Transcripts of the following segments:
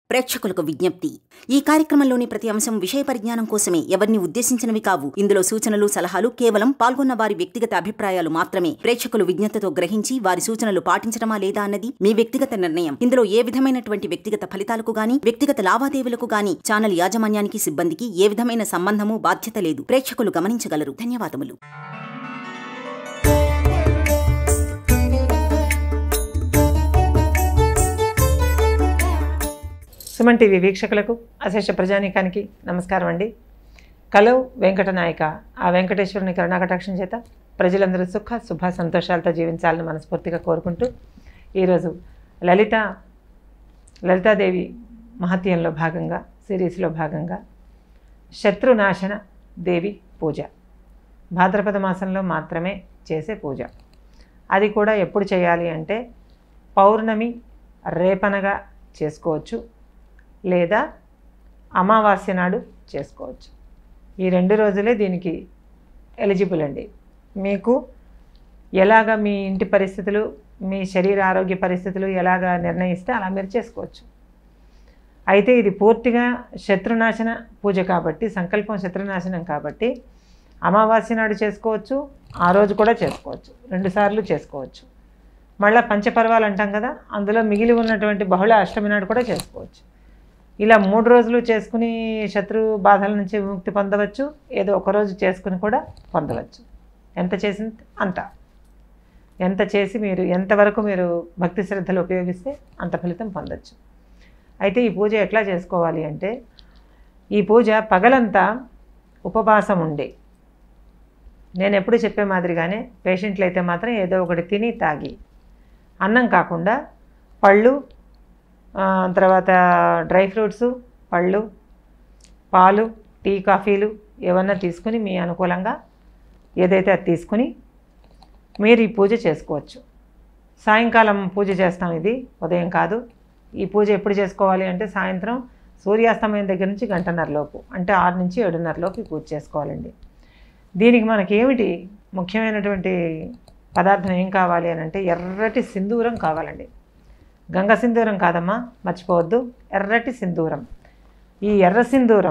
ప్రేక్షకులకు విజ్ఞప్తి ఈ కార్యక్రమంలోని ప్రతి అంశం విషయ పరిజ్ఞానం కోసమే ఎవరిని ఉద్దేశించినవి కావు ఇందులో సూచనలు సలహాలు కేవలం పాల్గొన్న వారి వ్యక్తిగత అభిప్రాయాలు మాత్రమే ప్రేక్షకులు విజ్ఞతతో గ్రహించి వారి సూచనలు పాటించడమా లేదా అన్నది మీ వ్యక్తిగత నిర్ణయం ఇందులో ఏ విధమైనటువంటి వ్యక్తిగత ఫలితాలకు గాని వ్యక్తిగత లావాదేవీలకు గాని ఛానల్ యాజమాన్యానికి సిబ్బందికి ఏ విధమైన సంబంధము బాధ్యత లేదు ప్రేక్షకులు గమనించగలరు ధన్యవాదములు సుమన్ టీవీ వీక్షకులకు అశేష ప్రజానీకానికి నమస్కారం అండి కలో వెంకటనాయక ఆ వెంకటేశ్వరుని కరుణాకటాక్షం చేత ప్రజలందరూ సుఖ శుభ సంతోషాలతో జీవించాలని మనస్ఫూర్తిగా కోరుకుంటూ ఈరోజు లలిత లలితాదేవి మహత్యంలో భాగంగా సిరీస్లో భాగంగా శత్రునాశన దేవి పూజ భాద్రపద మాసంలో మాత్రమే చేసే పూజ అది కూడా ఎప్పుడు చేయాలి అంటే పౌర్ణమి రేపనగా చేసుకోవచ్చు లేదా అమావాస్య నాడు చేసుకోవచ్చు ఈ రెండు రోజులే దీనికి ఎలిజిబుల్ అండి మీకు ఎలాగ మీ ఇంటి పరిస్థితులు మీ శరీర ఆరోగ్య పరిస్థితులు ఎలాగ నిర్ణయిస్తే అలా మీరు చేసుకోవచ్చు అయితే ఇది పూర్తిగా శత్రునాశన పూజ కాబట్టి సంకల్పం శత్రునాశనం కాబట్టి అమావాస్య నాడు చేసుకోవచ్చు ఆ రోజు కూడా చేసుకోవచ్చు రెండుసార్లు చేసుకోవచ్చు మళ్ళీ పంచపర్వాలు అంటాం కదా అందులో మిగిలి ఉన్నటువంటి బహుళ అష్టమి నాడు కూడా చేసుకోవచ్చు ఇలా మూడు రోజులు చేసుకుని శత్రు బాధల నుంచి విముక్తి పొందవచ్చు ఏదో ఒక రోజు చేసుకుని కూడా పొందవచ్చు ఎంత చేసింది అంత ఎంత చేసి మీరు ఎంతవరకు మీరు భక్తి శ్రద్ధలు ఉపయోగిస్తే అంత ఫలితం పొందొచ్చు అయితే ఈ పూజ ఎట్లా చేసుకోవాలి అంటే ఈ పూజ పగలంతా ఉపవాసం ఉండి నేను ఎప్పుడు చెప్పే మాదిరిగానే పేషెంట్లు అయితే మాత్రం ఏదో ఒకటి తిని తాగి అన్నం కాకుండా పళ్ళు ఆ, తర్వాత డ్రై ఫ్రూట్స్ పళ్ళు పాలు టీ కాఫీలు ఏమన్నా తీసుకుని మీ అనుకూలంగా ఏదైతే అది తీసుకుని మీరు ఈ పూజ చేసుకోవచ్చు సాయంకాలం పూజ చేస్తాం ఇది ఉదయం కాదు ఈ పూజ ఎప్పుడు చేసుకోవాలి అంటే సాయంత్రం సూర్యాస్తమయం దగ్గర నుంచి గంటన్నర లోపు అంటే ఆరు నుంచి ఏడున్నర లోపు ఈ పూజ చేసుకోవాలండి దీనికి మనకి ఏమిటి ముఖ్యమైనటువంటి పదార్థం ఏం కావాలి అని అంటే ఎర్రటి సింధూరం కావాలండి గంగ సింధూరం కాదమ్మా మర్చిపోవద్దు ఎర్రటి సింధూరం ఈ ఎర్ర సింధూరం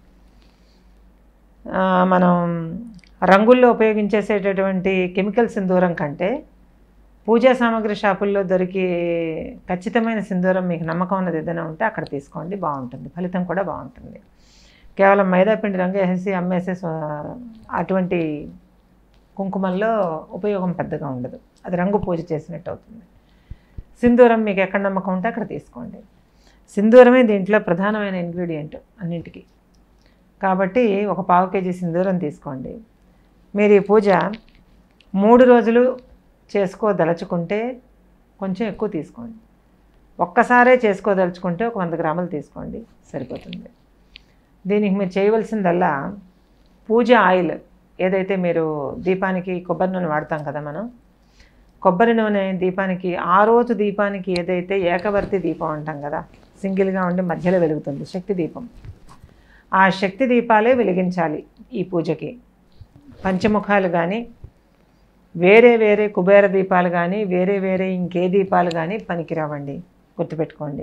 ఆ, మనం రంగుల్లో ఉపయోగించేసేటటువంటి కెమికల్ సింధూరం కంటే పూజా సామాగ్రి షాపుల్లో దొరికే ఖచ్చితమైన సింధూరం మీకు నమ్మకం ఉన్నది ఏదైనా ఉంటే అక్కడ తీసుకోండి బాగుంటుంది ఫలితం కూడా బాగుంటుంది కేవలం మైదాపిండి రంగు వేసేసి అమ్మేసే స్వ- అటువంటి కుంకుమల్లో ఉపయోగం పెద్దగా ఉండదు అది రంగు పూజ చేసినట్టు అవుతుంది సింధూరం మీకు ఎక్కడ నమ్మకం ఉంటే అక్కడ తీసుకోండి సింధూరమే దీంట్లో ప్రధానమైన ఇంగ్రీడియంట్ అన్నింటికి కాబట్టి ఒక పావు కేజీ సింధూరం తీసుకోండి మీరు ఈ పూజ మూడు రోజులు చేసుకోదలుచుకుంటే కొంచెం ఎక్కువ తీసుకోండి ఒక్కసారే చేసుకోదలుచుకుంటే ఒక వంద గ్రాములు తీసుకోండి సరిపోతుంది దీనికి మీరు చేయవలసిందల్లా పూజ ఆయిల్ ఏదైతే మీరు దీపానికి కొబ్బరి నూనె వాడతాం కదా మనం కొబ్బరి నూనె దీపానికి ఆ రోజు దీపానికి ఏదైతే ఏకవర్తి దీపం అంటాం కదా సింగిల్గా ఉండి మధ్యలో వెలుగుతుంది శక్తి దీపం ఆ శక్తి దీపాలే వెలిగించాలి ఈ పూజకి పంచముఖాలు కానీ వేరే వేరే కుబేర దీపాలు కానీ వేరే వేరే ఇంకే దీపాలు కానీ పనికిరావండి గుర్తుపెట్టుకోండి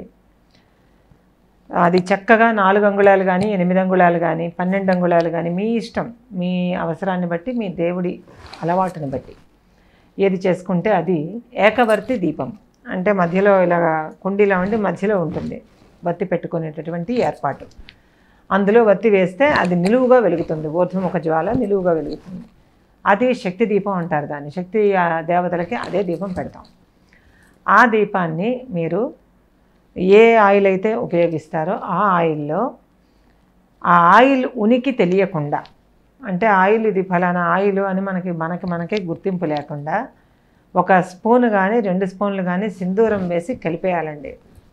అది చక్కగా నాలుగు అంగుళాలు కానీ ఎనిమిది అంగుళాలు కానీ పన్నెండు అంగుళాలు కానీ మీ ఇష్టం మీ అవసరాన్ని బట్టి మీ దేవుడి అలవాటుని బట్టి ఏది చేసుకుంటే అది ఏకవర్తి దీపం అంటే మధ్యలో ఇలా కుండీలో ఉండి మధ్యలో ఉంటుంది బత్తి పెట్టుకునేటటువంటి ఏర్పాటు అందులో వత్తి వేస్తే అది నిలువుగా వెలుగుతుంది ఊర్ధ్వముఖ జ్వాల నిలువుగా వెలుగుతుంది అది శక్తి దీపం అంటారు దాన్ని శక్తి ఆ, దేవతలకి అదే దీపం పెడతాం ఆ దీపాన్ని మీరు ఏ ఆయిల్ అయితే ఉపయోగిస్తారో ఆ ఆయిల్లో ఆ ఆయిల్ ఉనికి తెలియకుండా అంటే ఆయిల్ ఇది ఫలానా ఆయిల్ అని మనకి మనకి మనకే గుర్తింపు లేకుండా ఒక స్పూన్ కానీ రెండు స్పూన్లు కానీ సింధూరం వేసి కలిపేయాలండి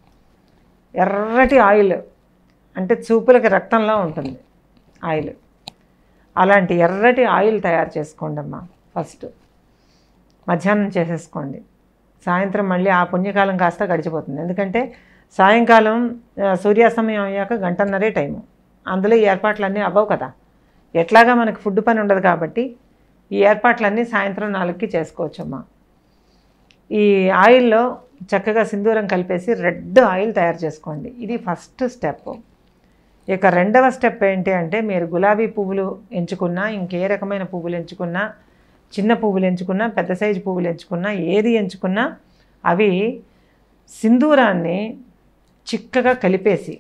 ఎర్రటి ఆయిల్ అంటే చూపులకి రక్తంలో ఉంటుంది ఆయిల్ అలాంటి ఎర్రటి ఆయిల్ తయారు చేసుకోండి అమ్మా ఫస్ట్ మధ్యాహ్నం చేసేసుకోండి సాయంత్రం మళ్ళీ ఆ పుణ్యకాలం కాస్త గడిచిపోతుంది ఎందుకంటే సాయంకాలం ఆ, సూర్యాస్తమయం అయ్యాక గంటన్నరే టైము అందులో ఈ ఏర్పాట్లన్నీ అవ్వవు కదా ఎట్లాగా మనకి ఫుడ్ పని ఉండదు కాబట్టి ఈ ఏర్పాట్లన్నీ సాయంత్రం నాలుగుకి చేసుకోవచ్చమ్మా ఈ ఆయిల్లో చక్కగా సింధూరం కలిపేసి రెడ్ ఆయిల్ తయారు చేసుకోండి ఇది ఫస్ట్ స్టెప్ ఇక రెండవ స్టెప్ ఏంటి అంటే మీరు గులాబీ పువ్వులు ఎంచుకున్నా ఇంకే రకమైన పువ్వులు ఎంచుకున్నా చిన్న పువ్వులు ఎంచుకున్నా పెద్ద సైజు పువ్వులు ఎంచుకున్నా ఏది ఎంచుకున్నా అవి సింధూరాన్ని చిక్కగా కలిపేసి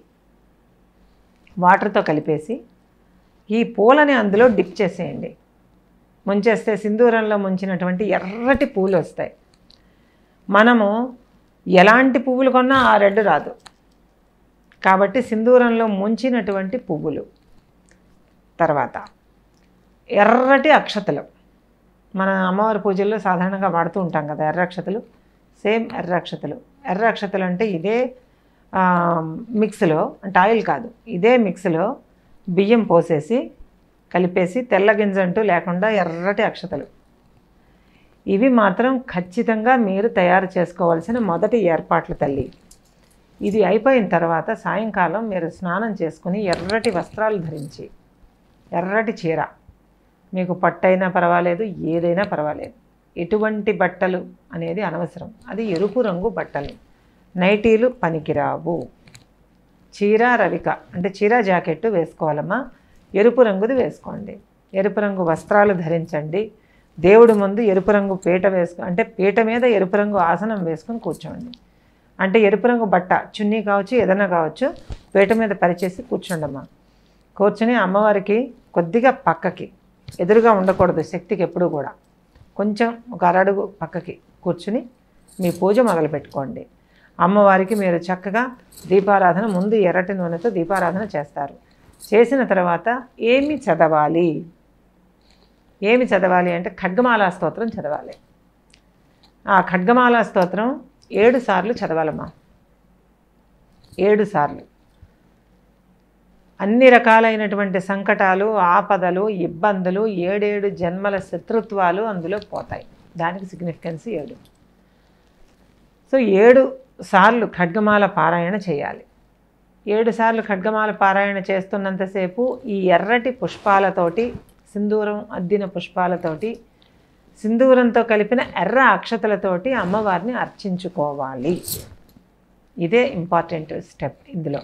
వాటర్తో కలిపేసి ఈ పూలని అందులో డిప్ చేసేయండి ముంచేస్తే సింధూరంలో ముంచినటువంటి ఎర్రటి పూలు వస్తాయి మనము ఎలాంటి పువ్వులు కొన్నా ఆ రెడ్ రాదు కాబట్టి సింధూరంలో ముంచినటువంటి పువ్వులు తర్వాత ఎర్రటి అక్షతలు మన అమ్మవారి పూజల్లో సాధారణంగా వాడుతూ ఉంటాం కదా ఎర్ర అక్షతలు సేమ్ ఎర్ర అక్షతలు ఎర్ర అక్షతలు అంటే ఇదే ఆ, మిక్స్లో అంటే ఆయిల్ కాదు ఇదే మిక్స్లో బియ్యం పోసేసి కలిపేసి తెల్ల గింజ అంటూ లేకుండా ఎర్రటి అక్షతలు ఇవి మాత్రం ఖచ్చితంగా మీరు తయారు చేసుకోవాల్సిన మొదటి ఏర్పాట్లు తల్లి ఇది అయిపోయిన తర్వాత సాయంకాలం మీరు స్నానం చేసుకుని ఎర్రటి వస్త్రాలు ధరించి ఎర్రటి చీర మీకు పట్టైనా పర్వాలేదు ఏదైనా పర్వాలేదు ఎటువంటి బట్టలు అనేది అనవసరం అది ఎరుపు రంగు బట్టలు నైటీలు పనికిరావు చీర రవిక అంటే చీర జాకెట్ వేసుకోవాలమ్మా ఎరుపు రంగుది వేసుకోండి ఎరుపు రంగు వస్త్రాలు ధరించండి దేవుడి ముందు ఎరుపు రంగు పీట వేసుకో అంటే పీట మీద ఎరుపు రంగు ఆసనం వేసుకొని కూర్చోండి అంటే ఎరుపు రంగు బట్ట చున్నీ కావచ్చు ఏదైనా కావచ్చు పీట మీద పరిచేసి కూర్చోండమ్మా కూర్చుని అమ్మవారికి కొద్దిగా పక్కకి ఎదురుగా ఉండకూడదు శక్తికి ఎప్పుడూ కూడా కొంచెం ఒక అరడుగు పక్కకి కూర్చుని మీ పూజ మొదలు పెట్టుకోండి అమ్మవారికి మీరు చక్కగా దీపారాధన ముందు ఎర్రటి నూనెతో దీపారాధన చేస్తారు చేసిన తర్వాత ఏమి చదవాలి ఏమి చదవాలి అంటే ఖడ్గమాలా స్తోత్రం చదవాలి ఆ ఖడ్గమాలా స్తోత్రం ఏడు సార్లు చదవాలమ్మా ఏడు సార్లు అన్ని రకాలైనటువంటి సంకటాలు ఆపదలు ఇబ్బందులు ఏడేడు జన్మల శత్రుత్వాలు అందులో పోతాయి దానికి సిగ్నిఫికెన్స్ ఏడు సో ఏడు సార్లు ఖడ్గమాల పారాయణ చేయాలి ఏడు సార్లు ఖడ్గమాల పారాయణ చేస్తున్నంతసేపు ఈ ఎర్రటి పుష్పాలతోటి సింధూరం అద్దిన పుష్పాలతోటి సింధూరంతో కలిపిన ఎర్ర అక్షతలతోటి అమ్మవారిని అర్చించుకోవాలి ఇదే ఇంపార్టెంట్ స్టెప్ ఇందులో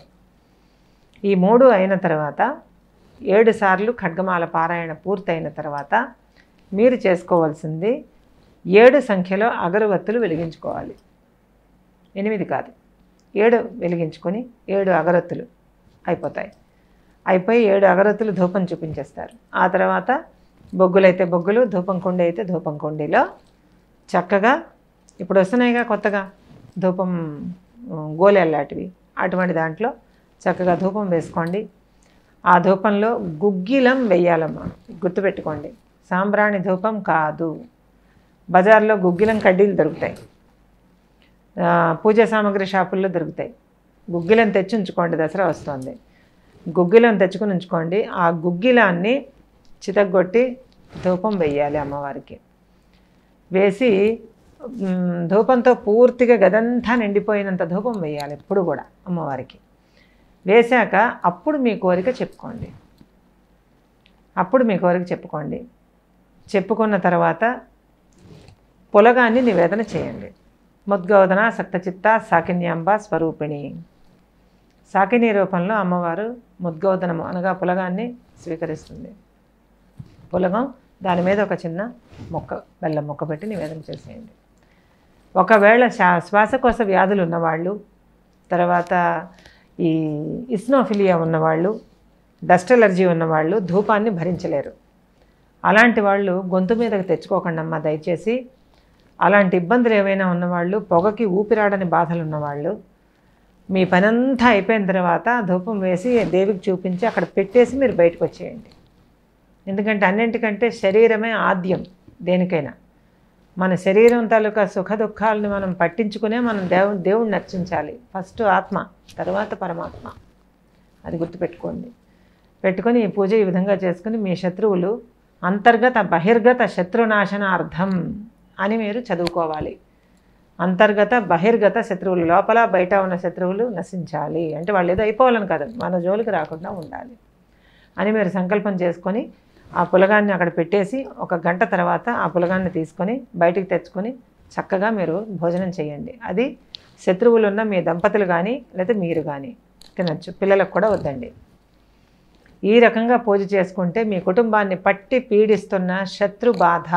ఈ మూడు అయిన తర్వాత ఏడు సార్లు ఖడ్గమాల పారాయణ పూర్తయిన తర్వాత మీరు చేసుకోవాల్సింది ఏడు సంఖ్యలో అగరవత్తులు వెలిగించుకోవాలి ఎనిమిది కాదు ఏడు వెలిగించుకొని ఏడు అగరొత్తులు అయిపోతాయి అయిపోయి ఏడు అగరొత్తులు ధూపం చూపించేస్తారు ఆ తర్వాత బొగ్గులైతే బొగ్గులు ధూపం కుండి అయితే ధూపం కుండీలో చక్కగా ఇప్పుడు వస్తున్నాయిగా కొత్తగా ధూపం ఉమ్, గోలెల్లాంటివి అటువంటి దాంట్లో చక్కగా ధూపం వేసుకోండి ఆ ధూపంలో గుగ్గిలం వెయ్యాలమ్మా గుర్తుపెట్టుకోండి సాంబ్రాణి ధూపం కాదు బజార్లో గుగ్గిలం కడ్డీలు దొరుకుతాయి ఆ, పూజా సామాగ్రి షాపుల్లో దొరుకుతాయి గుగ్గిలం తెచ్చి ఉంచుకోండి దసరా వస్తుంది గుగ్గిలం తెచ్చుకుని ఉంచుకోండి ఆ గుగ్గిలాన్ని చితగ్గొట్టి ధూపం వెయ్యాలి అమ్మవారికి వేసి మ్, ధూపంతో పూర్తిగా గదంతా నిండిపోయినంత ధూపం వేయాలి ఎప్పుడు కూడా అమ్మవారికి వేశాక అప్పుడు మీ కోరిక చెప్పుకోండి అప్పుడు మీ కోరిక చెప్పుకోండి చెప్పుకున్న తర్వాత పులగాన్ని నివేదన చేయండి ముద్గౌదన సక్తచిత్త సాకిన్యాంబ స్వరూపిణి సాకిని రూపంలో అమ్మవారు ముద్గౌదనము అనగా పులగాన్ని స్వీకరిస్తుంది పులగం దాని మీద ఒక చిన్న మొక్క బెల్లం మొక్క పెట్టి నివేదన చేసేయండి ఒకవేళ శా శ్వాసకోశ వ్యాధులు ఉన్నవాళ్ళు తర్వాత ఈ ఇస్నోఫిలియా ఉన్నవాళ్ళు డస్ట్ ఎలర్జీ ఉన్నవాళ్ళు ధూపాన్ని భరించలేరు అలాంటి వాళ్ళు గొంతు మీదకి తెచ్చుకోకండి అమ్మా దయచేసి అలాంటి ఇబ్బందులు ఏవైనా ఉన్నవాళ్ళు పొగకి ఊపిరాడని బాధలు ఉన్నవాళ్ళు మీ పనంతా అయిపోయిన తర్వాత ధూపం వేసి దేవికి చూపించి అక్కడ పెట్టేసి మీరు బయటకు వచ్చేయండి ఎందుకంటే అన్నింటికంటే శరీరమే ఆద్యం దేనికైనా మన శరీరం తాలూకా సుఖ దుఃఖాలను మనం పట్టించుకునే మనం దేవు దేవుణ్ణి నర్చించాలి ఫస్ట్ ఆత్మ తర్వాత పరమాత్మ అది గుర్తుపెట్టుకోండి పెట్టుకొని ఈ పూజ ఈ విధంగా చేసుకుని మీ శత్రువులు అంతర్గత బహిర్గత శత్రునాశనార్థం అని మీరు చదువుకోవాలి అంతర్గత బహిర్గత శత్రువులు లోపల బయట ఉన్న శత్రువులు నశించాలి అంటే వాళ్ళు ఏదో అయిపోవాలని కాదు మన జోలికి రాకుండా ఉండాలి అని మీరు సంకల్పం చేసుకొని ఆ పులగాన్ని అక్కడ పెట్టేసి ఒక గంట తర్వాత ఆ పులగాన్ని తీసుకొని బయటికి తెచ్చుకొని చక్కగా మీరు భోజనం చేయండి అది శత్రువులు ఉన్న మీ దంపతులు కానీ లేదా మీరు కానీ తినచ్చు పిల్లలకు కూడా వద్దండి ఈ రకంగా పూజ చేసుకుంటే మీ కుటుంబాన్ని పట్టి పీడిస్తున్న శత్రు బాధ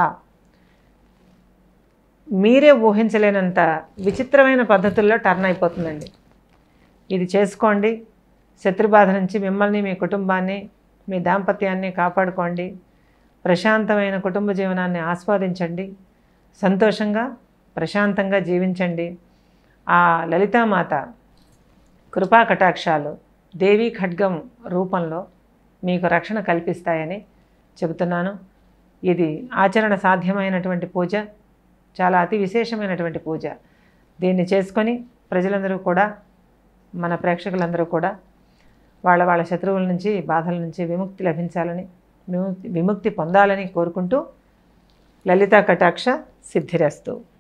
మీరే ఊహించలేనంత విచిత్రమైన పద్ధతుల్లో టర్న్ అయిపోతుందండి ఇది చేసుకోండి శత్రుబాధ నుంచి మిమ్మల్ని మీ కుటుంబాన్ని మీ దాంపత్యాన్ని కాపాడుకోండి ప్రశాంతమైన కుటుంబ జీవనాన్ని ఆస్వాదించండి సంతోషంగా ప్రశాంతంగా జీవించండి ఆ లలితామాత కృపా కటాక్షాలు దేవీ ఖడ్గం రూపంలో మీకు రక్షణ కల్పిస్తాయని చెబుతున్నాను ఇది ఆచరణ సాధ్యమైనటువంటి పూజ చాలా అతి విశేషమైనటువంటి పూజ దీన్ని చేసుకొని ప్రజలందరూ కూడా మన ప్రేక్షకులందరూ కూడా వాళ్ళ వాళ్ళ శత్రువుల నుంచి బాధల నుంచి విముక్తి లభించాలని విముక్తి విముక్తి పొందాలని కోరుకుంటూ లలితా కటాక్ష సిద్ధిరస్తు